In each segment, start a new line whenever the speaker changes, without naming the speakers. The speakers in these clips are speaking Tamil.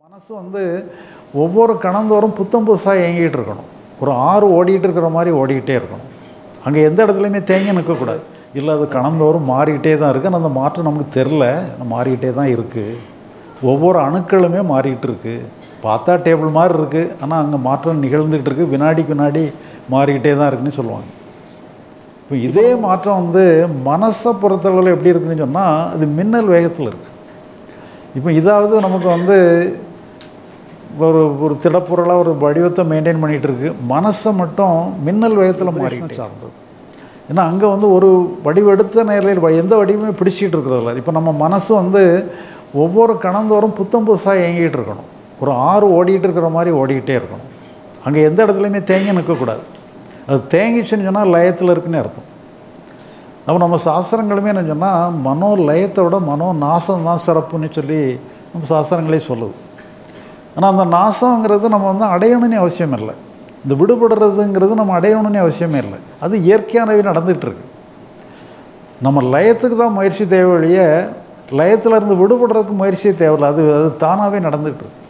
மனசு வந்து ஒவ்வொரு கணந்தோறும் புத்தம் புதுசாக இயங்கிட்டு இருக்கணும் ஒரு ஆறு ஓடிட்டு இருக்கிற மாதிரி ஓடிக்கிட்டே இருக்கணும் அங்கே எந்த இடத்துலையுமே தேங்கி நிற்கக்கூடாது இல்லை அது கணந்தோறும் மாறிக்கிட்டே தான் இருக்குது ஆனால் அந்த மாற்றம் நமக்கு தெரில மாறிக்கிட்டே தான் இருக்குது ஒவ்வொரு அணுக்களுமே மாறிக்கிட்டு இருக்கு பார்த்தா டேபிள் மாதிரி இருக்குது ஆனால் அங்கே மாற்றம் நிகழ்ந்துக்கிட்டு இருக்குது வினாடிக்கு வினாடி மாறிக்கிட்டே தான் இருக்குன்னு சொல்லுவாங்க இப்போ இதே மாற்றம் வந்து மனசை பொறுத்தளவில் எப்படி இருக்குன்னு சொன்னால் அது மின்னல் வேகத்தில் இருக்குது இப்போ இதாவது நமக்கு வந்து ஒரு ஒரு திடப்பொருளாக ஒரு வடிவத்தை மெயின்டைன் பண்ணிகிட்டு இருக்கு மனசை மட்டும் மின்னல் வேகத்தில் மாறிட்டு சார்ந்தது ஏன்னா அங்கே வந்து ஒரு வடிவெடுத்த நேரில் எந்த வடிவமே பிடிச்சிட்டு இருக்கிறதில்ல இப்போ நம்ம மனசு வந்து ஒவ்வொரு கணந்தோறும் புத்தம் புதுசாக இயங்கிட்டு இருக்கணும் ஒரு ஆறு ஓடிட்டு இருக்கிற மாதிரி ஓடிக்கிட்டே இருக்கணும் அங்கே எந்த இடத்துலையுமே தேங்கி நிற்கக்கூடாது அது தேங்கிச்சுன்னு சொன்னால் லயத்தில் இருக்குன்னு அர்த்தம் அப்போ நம்ம சாஸ்திரங்களுமே என்ன சொன்னால் மனோ லயத்தை விட மனோ நாசம் தான் சிறப்புன்னு சொல்லி நம்ம சாஸ்திரங்களே சொல்லுது ஆனால் அந்த நாசங்கிறது நம்ம வந்து அடையணும்னு அவசியம் இல்லை இந்த விடுபடுறதுங்கிறது நம்ம அடையணும்னு அவசியமே இல்லை அது இயற்கையானவே நடந்துகிட்டு இருக்கு நம்ம லயத்துக்கு தான் முயற்சி தேவை ஒழிய லயத்தில் இருந்து விடுபடுறதுக்கு முயற்சியே தேவையில்லை அது அது தானாகவே நடந்துகிட்டு இருக்கு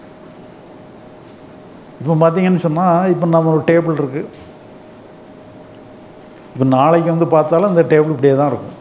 இப்போ பார்த்தீங்கன்னு சொன்னால் இப்போ நம்ம ஒரு டேபிள் இருக்குது இப்போ நாளைக்கு வந்து பார்த்தாலும் இந்த டேபிள் இப்படியே தான் இருக்கும்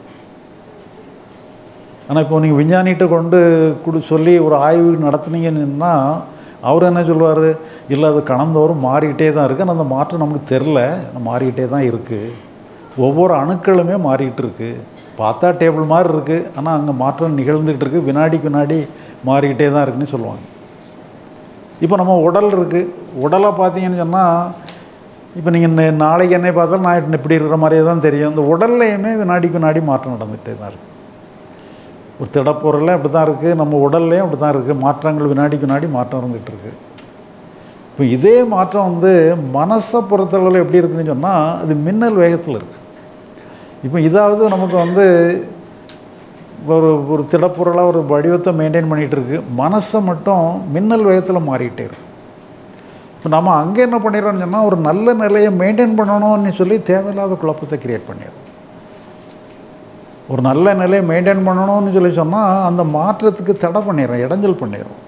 ஆனால் இப்போ நீங்கள் விஞ்ஞானிகிட்ட கொண்டு கொடு சொல்லி ஒரு ஆய்வு நடத்துனீங்கன்னா அவர் என்ன சொல்லுவார் இல்லை அது கணந்தோறும் மாறிக்கிட்டே தான் இருக்குது ஆனால் அந்த மாற்றம் நமக்கு தெரில மாறிக்கிட்டே தான் இருக்குது ஒவ்வொரு அணுக்களுமே மாறிக்கிட்டு இருக்கு பார்த்தா டேபிள் மாதிரி இருக்குது ஆனால் அங்கே மாற்றம் நிகழ்ந்துக்கிட்டு இருக்குது வினாடிக்கு வினாடி மாறிக்கிட்டே தான் இருக்குன்னு சொல்லுவாங்க இப்போ நம்ம உடல் இருக்குது உடலை பார்த்தீங்கன்னு சொன்னால் இப்போ நீங்கள் நாளைக்கு என்னை பார்த்தாலும் நான் இப்படி இருக்கிற மாதிரியே தான் தெரியும் இந்த உடல்லையுமே வினாடிக்கு வினாடி மாற்றம் நடந்துகிட்டே தான் இருக்குது ஒரு திடப்பொருளில் அப்படி தான் இருக்குது நம்ம உடல்லையும் அப்படி தான் இருக்குது மாற்றங்கள் வினாடிக்கு வினாடி மாற்றம் இருந்துகிட்டு இருக்கு இப்போ இதே மாற்றம் வந்து மனசை பொறுத்தளவில் எப்படி இருக்குதுன்னு சொன்னால் அது மின்னல் வேகத்தில் இருக்குது இப்போ இதாவது நமக்கு வந்து ஒரு ஒரு திடப்பொருளாக ஒரு வடிவத்தை மெயின்டைன் பண்ணிகிட்டு இருக்கு மனசை மட்டும் மின்னல் வேகத்தில் மாறிக்கிட்டே இருக்கு இப்போ நம்ம அங்கே என்ன பண்ணிடுறோம்னு சொன்னால் ஒரு நல்ல நிலையை மெயின்டைன் பண்ணணும்னு சொல்லி தேவையில்லாத குழப்பத்தை கிரியேட் பண்ணிடுறோம் ஒரு நல்ல நிலையை மெயின்டைன் பண்ணணும்னு சொல்லி சொன்னால் அந்த மாற்றத்துக்கு தடை பண்ணிடுறோம் இடைஞ்சல் பண்ணிடுறோம்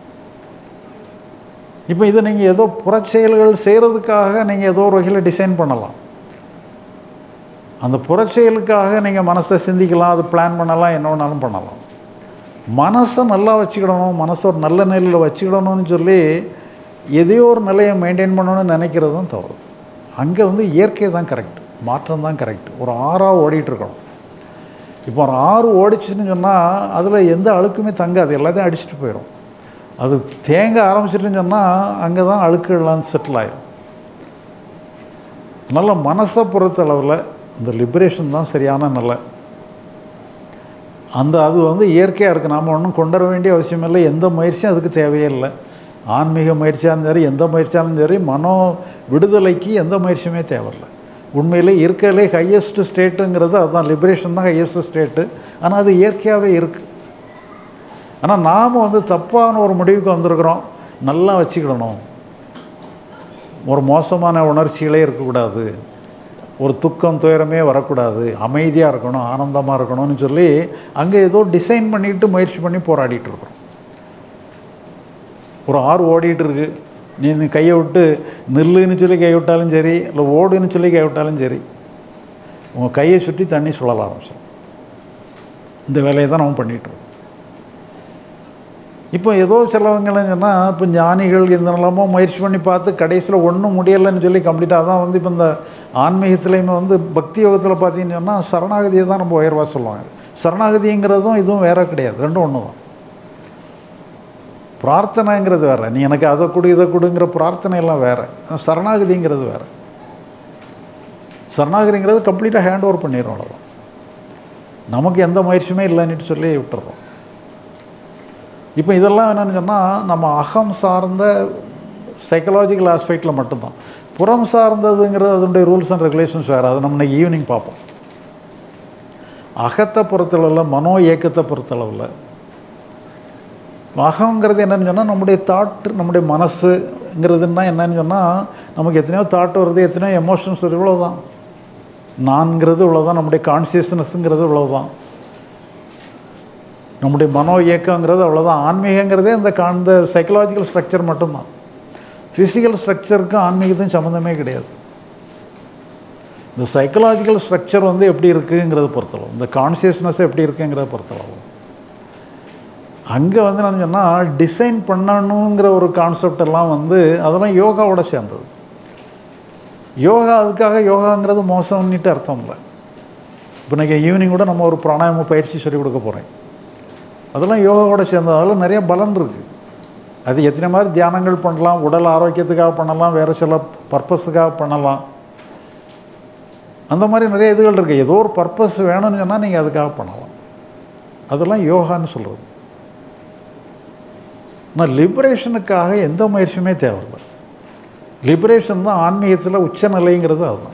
இப்போ இதை நீங்கள் ஏதோ புறச்செயல்கள் செய்கிறதுக்காக நீங்கள் ஏதோ ஒரு வகையில் டிசைன் பண்ணலாம் அந்த புறச்செயலுக்காக நீங்கள் மனசை சிந்திக்கலாம் அது பிளான் பண்ணலாம் என்ன வேணாலும் பண்ணலாம் மனசை நல்லா வச்சுக்கிடணும் மனசை ஒரு நல்ல நிலையில் வச்சுக்கிடணும்னு சொல்லி எதையோ ஒரு நிலையை மெயின்டைன் பண்ணணும்னு நினைக்கிறது தான் தவறு அங்கே வந்து இயற்கை தான் கரெக்ட் மாற்றம் தான் கரெக்ட் ஒரு ஆறாக ஓடிட்டு இருக்கணும் இப்போ ஒரு ஆறு ஓடிச்சுன்னு சொன்னால் அதில் எந்த அழுக்குமே தங்காது எல்லாத்தையும் அடிச்சுட்டு போயிடும் அது தேங்க ஆரம்பிச்சிட்டுன்னு சொன்னால் அங்கே தான் அழுக்குலாம் செட்டில் ஆகிடும் நல்ல மனசை பொறுத்தளவில் இந்த லிபரேஷன் தான் சரியான நிலை அந்த அது வந்து இயற்கையாக இருக்குது நாம் ஒன்றும் கொண்டு வர வேண்டிய அவசியம் இல்லை எந்த முயற்சியும் அதுக்கு தேவையே இல்லை ஆன்மீக முயற்சியாலும் சரி எந்த முயற்சியாலும் சரி மனோ விடுதலைக்கு எந்த முயற்சியுமே தேவையில்லை உண்மையிலே இருக்கிறதுலே ஹையஸ்ட் ஸ்டேட்டுங்கிறது அதுதான் லிபரேஷன் தான் ஹையஸ்ட் ஸ்டேட்டு ஆனால் அது இயற்கையாகவே இருக்குது ஆனால் நாம் வந்து தப்பான ஒரு முடிவுக்கு வந்திருக்கிறோம் நல்லா வச்சுக்கிடணும் ஒரு மோசமான உணர்ச்சிகளே இருக்கக்கூடாது ஒரு துக்கம் துயரமே வரக்கூடாது அமைதியாக இருக்கணும் ஆனந்தமாக இருக்கணும்னு சொல்லி அங்கே ஏதோ டிசைன் பண்ணிட்டு முயற்சி பண்ணி போராடிட்டு இருக்கிறோம் ஒரு ஆறு ஓடிட்டு இருக்கு நீ நீ கையை விட்டு நில்லுன்னு சொல்லி கை விட்டாலும் சரி இல்லை ஓடுன்னு சொல்லி கை விட்டாலும் சரி உங்கள் கையை சுற்றி தண்ணி சுழல ஆரம்பிச்சோம் இந்த வேலையை தான் நம்ம பண்ணிகிட்ருக்கோம் இப்போ ஏதோ சிலவங்கள்னு சொன்னால் இப்போ ஞானிகள் இந்த நிலமோ முயற்சி பண்ணி பார்த்து கடைசியில் ஒன்றும் முடியலைன்னு சொல்லி கம்ப்ளீட்டாக தான் வந்து இப்போ இந்த ஆன்மீகத்துலேயுமே வந்து பக்தி யோகத்தில் பார்த்தீங்கன்னு சொன்னால் சரணாகதியை தான் நம்ம உயர்வாக சொல்லுவாங்க சரணாகதிங்கிறதும் இதுவும் வேற கிடையாது ரெண்டும் ஒன்று தான் பிரார்த்தனைங்கிறது வேறு நீ எனக்கு அதை கொடு இதை கொடுங்கிற பிரார்த்தனை எல்லாம் வேறு சரணாகதிங்கிறது வேறு சரணாகதிங்கிறது கம்ப்ளீட்டாக ஹேண்ட் ஓவர் பண்ணிடுறோம் அவ்வளோதான் நமக்கு எந்த முயற்சியுமே இல்லைன்னு சொல்லி விட்டுறோம் இப்போ இதெல்லாம் என்னென்னு சொன்னால் நம்ம அகம் சார்ந்த சைக்கலாஜிக்கல் ஆஸ்பெக்டில் மட்டும்தான் புறம் சார்ந்ததுங்கிறது அதனுடைய ரூல்ஸ் அண்ட் ரெகுலேஷன்ஸ் வேறு அதை நம்ம இன்னைக்கு ஈவினிங் பார்ப்போம் அகத்தை பொறுத்தளவில் மனோ இயக்கத்தை பொறுத்தளவில் அகங்கிறது என்னன்னு சொன்னால் நம்முடைய தாட் நம்முடைய மனசுங்கிறதுனா என்னன்னு சொன்னால் நமக்கு எத்தனையோ தாட் வருது எத்தனையோ எமோஷன்ஸ் வருது இவ்வளோதான் நான்கிறது இவ்வளோதான் நம்முடைய கான்சியஸ்னஸ்ங்கிறது இவ்வளோதான் நம்முடைய மனோ இயக்கங்கிறது அவ்வளோதான் ஆன்மீகங்கிறதே இந்த கா- இந்த சைக்கலாஜிக்கல் ஸ்ட்ரக்சர் மட்டும்தான் ஃபிசிக்கல் ஸ்ட்ரக்சருக்கும் ஆன்மீகத்துக்கும் சம்மந்தமே கிடையாது இந்த சைக்கலாஜிக்கல் ஸ்ட்ரக்சர் வந்து எப்படி இருக்குங்கிறத பொறுத்தளவு இந்த கான்சியஸ்னஸ் எப்படி இருக்குங்கிறத பொறுத்தளவு அங்கே வந்து நான் சொன்னால் டிசைன் பண்ணணுங்கிற ஒரு கான்செப்ட் எல்லாம் வந்து அதெல்லாம் யோகாவோட சேர்ந்தது யோகா அதுக்காக யோகாங்கிறது மோசம்னுட்டு அர்த்தம் இல்லை இப்போ இன்றைக்கி ஈவினிங் கூட நம்ம ஒரு பிராணாயாம பயிற்சி சொல்லிக் கொடுக்க போகிறேன் அதெல்லாம் யோகாவோட சேர்ந்ததால நிறைய பலன் இருக்குது அது எத்தனை மாதிரி தியானங்கள் பண்ணலாம் உடல் ஆரோக்கியத்துக்காக பண்ணலாம் வேறு சில பர்பஸுக்காக பண்ணலாம் அந்த மாதிரி நிறைய இதுகள் இருக்குது ஏதோ ஒரு பர்பஸ் வேணும்னு சொன்னால் நீங்கள் அதுக்காக பண்ணலாம் அதெல்லாம் யோகான்னு சொல்கிறது ஆனால் லிபரேஷனுக்காக எந்த முயற்சியுமே தேவையில்லை லிபரேஷன் தான் ஆன்மீகத்தில் உச்சநிலைங்கிறது அதுதான்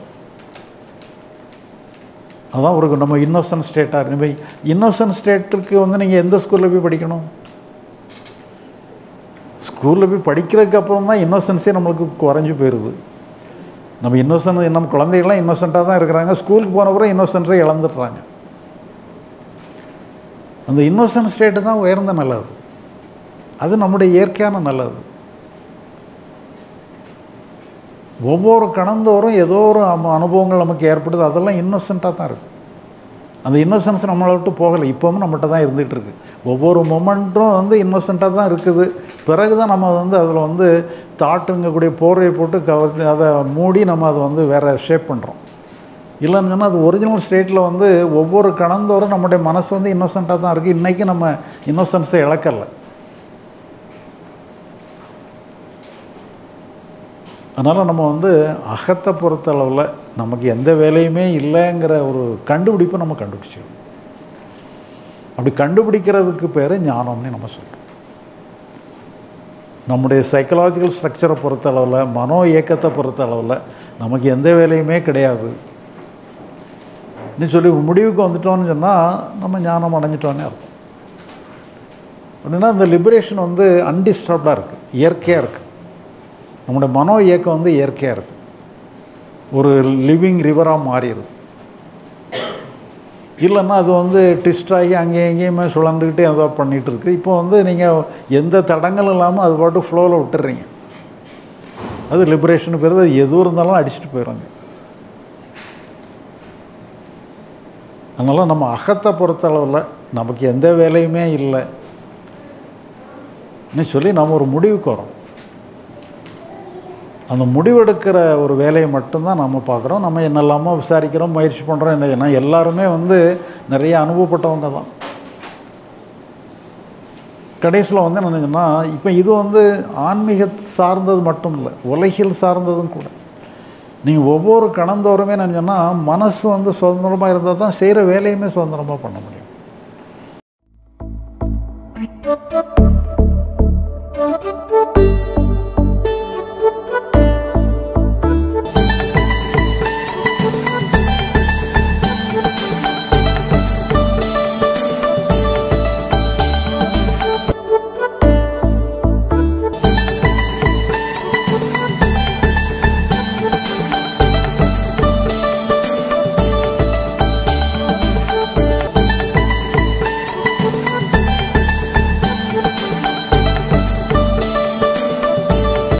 அதான் ஒரு நம்ம இன்னோசன்ட் ஸ்டேட்டாக இருக்கு இன்னோசன்ட் ஸ்டேட்டுக்கு வந்து நீங்கள் எந்த ஸ்கூலில் போய் படிக்கணும் ஸ்கூலில் போய் படிக்கிறதுக்கு அப்புறம் தான் இன்னோசன்ஸே நம்மளுக்கு குறைஞ்சி போயிடுது நம்ம இன்னோசன்ட் நம்ம குழந்தைகள்லாம் இன்னோசண்ட்டாக தான் இருக்கிறாங்க ஸ்கூலுக்கு போன பிறகு இன்னோசன்ஸை இழந்துடுறாங்க அந்த இன்னோசன்ட் ஸ்டேட்டு தான் உயர்ந்த நல்லது அது நம்முடைய இயற்கையான நல்லது ஒவ்வொரு கணந்தோறும் ஏதோ ஒரு அம- அனுபவங்கள் நமக்கு ஏற்படுது அதெல்லாம் இன்னோசண்ட்டாக தான் இருக்குது அந்த இன்னோசன்ஸ் நம்மளை விட்டு போகலை இப்போவும் நம்மகிட்ட தான் இருந்துகிட்டு இருக்கு ஒவ்வொரு மொமெண்ட்டும் வந்து இன்னோசண்ட்டாக தான் இருக்குது பிறகு தான் நம்ம வந்து அதில் வந்து தாட்டுங்கக்கூடிய போர்வையை போட்டு கவர் அதை மூடி நம்ம அதை வந்து வேறு ஷேப் பண்ணுறோம் இல்லைன்னு சொன்னால் அது ஒரிஜினல் ஸ்டேட்டில் வந்து ஒவ்வொரு கணந்தோறும் நம்முடைய மனசு வந்து இன்னோசண்ட்டாக தான் இருக்குது இன்றைக்கி நம்ம இன்னோசன்ஸை இழக்கலை அதனால் நம்ம வந்து அகத்தை பொறுத்தளவில் நமக்கு எந்த வேலையுமே இல்லைங்கிற ஒரு கண்டுபிடிப்பை நம்ம கண்டுபிடிச்சிக்கணும் அப்படி கண்டுபிடிக்கிறதுக்கு பேர் ஞானம்னு நம்ம சொல்கிறோம் நம்முடைய சைக்கலாஜிக்கல் ஸ்ட்ரக்சரை பொறுத்தளவில் மனோ இயக்கத்தை பொறுத்தளவில் நமக்கு எந்த வேலையுமே கிடையாது நீ சொல்லி ஒரு முடிவுக்கு வந்துட்டோம்னு சொன்னால் நம்ம ஞானம் அடைஞ்சிட்டோன்னே அர்த்தம் அப்படின்னா இந்த லிபரேஷன் வந்து அன்டிஸ்டர்ப்டாக இருக்குது இயற்கையாக இருக்குது நம்முடைய மனோ இயக்கம் வந்து இயற்கையாக இருக்குது ஒரு லிவிங் ரிவராக மாறிடுது இல்லைன்னா அது வந்து ட்விஸ்ட் ஆகி அங்கேயும் எங்கேயுமே சுழந்துக்கிட்டே ஏதோ பண்ணிகிட்டு இருக்குது இப்போ வந்து நீங்கள் எந்த தடங்களும் இல்லாமல் அது பாட்டு ஃப்ளோவில் விட்டுறீங்க அது லிபரேஷன் பேர் அது எது இருந்தாலும் அடிச்சுட்டு போயிடுங்க அதனால் நம்ம அகத்தை பொறுத்தளவில் நமக்கு எந்த வேலையுமே இல்லை சொல்லி நம்ம ஒரு முடிவுக்கு வரோம் அந்த முடிவெடுக்கிற ஒரு வேலையை மட்டும்தான் நம்ம பார்க்குறோம் நம்ம என்னெல்லாமோ விசாரிக்கிறோம் முயற்சி பண்ணுறோம் என்ன ஏன்னா எல்லாருமே வந்து நிறைய அனுபவப்பட்டவங்க தான் கடைசியில் வந்து என்ன சொன்னால் இப்போ இது வந்து ஆன்மீக சார்ந்தது மட்டும் இல்லை உலகில் சார்ந்ததும் கூட நீங்கள் ஒவ்வொரு கணந்தோறுமே நான் சொன்னால் மனசு வந்து சுதந்திரமாக இருந்தால் தான் செய்கிற வேலையுமே சுதந்திரமாக பண்ண முடியும்